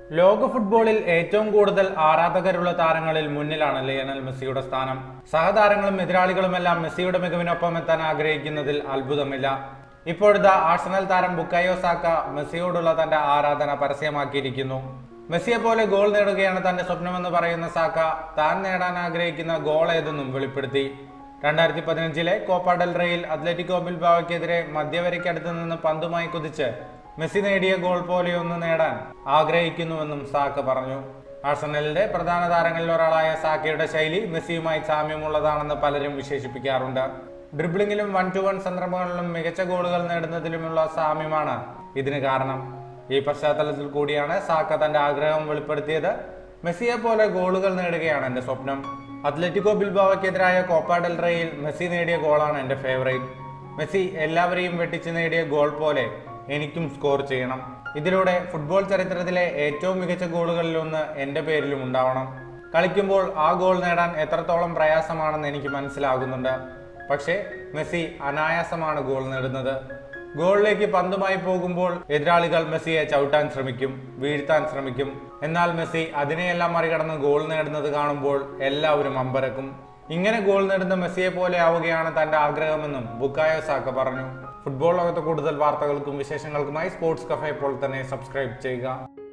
ലോക ഫുട്ബോളിൽ ഏറ്റവും കൂടുതൽ ആരാധകരുള്ള താരങ്ങളിൽ മുന്നിലാണ് ലയണൽ മെസ്സിയുടെ സ്ഥാനം സഹതാരങ്ങളും എതിരാളികളുമെല്ലാം മെസ്സിയുടെ മികവിനൊപ്പം എത്താൻ ആഗ്രഹിക്കുന്നതിൽ അത്ഭുതമില്ല ഇപ്പോഴത്തെ ആഴ്സണൽ താരം ബുക്കായോ സാക്ക മെസ്സിയോടുള്ള തന്റെ ആരാധന പരസ്യമാക്കിയിരിക്കുന്നു മെസ്സിയെ പോലെ ഗോൾ നേടുകയാണ് തന്റെ സ്വപ്നമെന്ന് പറയുന്ന സാക്ക താൻ നേടാൻ ആഗ്രഹിക്കുന്ന ഗോൾ ഏതെന്നും വെളിപ്പെടുത്തി രണ്ടായിരത്തി പതിനഞ്ചിലെ കോപ്പ ഡെൽ റേയിൽ അത്ലറ്റിക്കോ ബിൽബാവയ്ക്കെതിരെ മധ്യവരയ്ക്കടുത്ത് നിന്ന് പന്തുമായി കുതിച്ച് മെസ്സി നേടിയ ഗോൾ പോലെയൊന്ന് നേടാൻ ആഗ്രഹിക്കുന്നുവെന്നും സാക്ക പറഞ്ഞു ആഴ്സണലിന്റെ പ്രധാന താരങ്ങളിൽ ഒരാളായ സാക്കയുടെ ശൈലി മെസ്സിയുമായി സാമ്യമുള്ളതാണെന്ന് പലരും വിശേഷിപ്പിക്കാറുണ്ട് ഡ്രിബ്ലിംഗിലും വൺ ടു വൺ സന്ദർഭങ്ങളിലും മികച്ച ഗോളുകൾ നേടുന്നതിലുമുള്ള സാമ്യമാണ് ഇതിന് കാരണം ഈ പശ്ചാത്തലത്തിൽ കൂടിയാണ് സാക്ക തന്റെ ആഗ്രഹം വെളിപ്പെടുത്തിയത് മെസ്സിയെ പോലെ ഗോളുകൾ നേടുകയാണ് എന്റെ സ്വപ്നം അത്ലറ്റിക്കോ ബിൽബാവയ്ക്കെതിരായ കോപ്പ ഡെൽ റേയിൽ മെസ്സി നേടിയ ഗോളാണ് എന്റെ ഫേവറേറ്റ് മെസ്സി എല്ലാവരെയും വെട്ടിച്ച് നേടിയ ഗോൾ പോലെ എനിക്കും സ്കോർ ചെയ്യണം ഇതിലൂടെ ഫുട്ബോൾ ചരിത്രത്തിലെ ഏറ്റവും മികച്ച ഗോളുകളിലൊന്ന് എൻ്റെ പേരിലും ഉണ്ടാവണം കളിക്കുമ്പോൾ ആ ഗോൾ നേടാൻ എത്രത്തോളം പ്രയാസമാണെന്ന് എനിക്ക് മനസ്സിലാകുന്നുണ്ട് പക്ഷേ മെസ്സി അനായാസമാണ് ഗോൾ നേടുന്നത് ഗോളിലേക്ക് പന്തുമായി പോകുമ്പോൾ എതിരാളികൾ മെസ്സിയെ ചവിട്ടാൻ ശ്രമിക്കും വീഴ്ത്താൻ ശ്രമിക്കും എന്നാൽ മെസ്സി അതിനെയെല്ലാം മറികടന്ന് ഗോൾ നേടുന്നത് കാണുമ്പോൾ എല്ലാവരും അമ്പരക്കും ഇങ്ങനെ ഗോൾ നേടുന്ന മെസ്സിയെ പോലെ ആവുകയാണ് തന്റെ ആഗ്രഹമെന്നും ബുക്കായോ സാക്ക പറഞ്ഞു ഫുട്ബോൾ ലോകത്തെ കൂടുതൽ വാർത്തകൾക്കും വിശേഷങ്ങൾക്കുമായി സ്പോർട്സ് കഫേ ഇപ്പോൾ തന്നെ സബ്സ്ക്രൈബ് ചെയ്യുക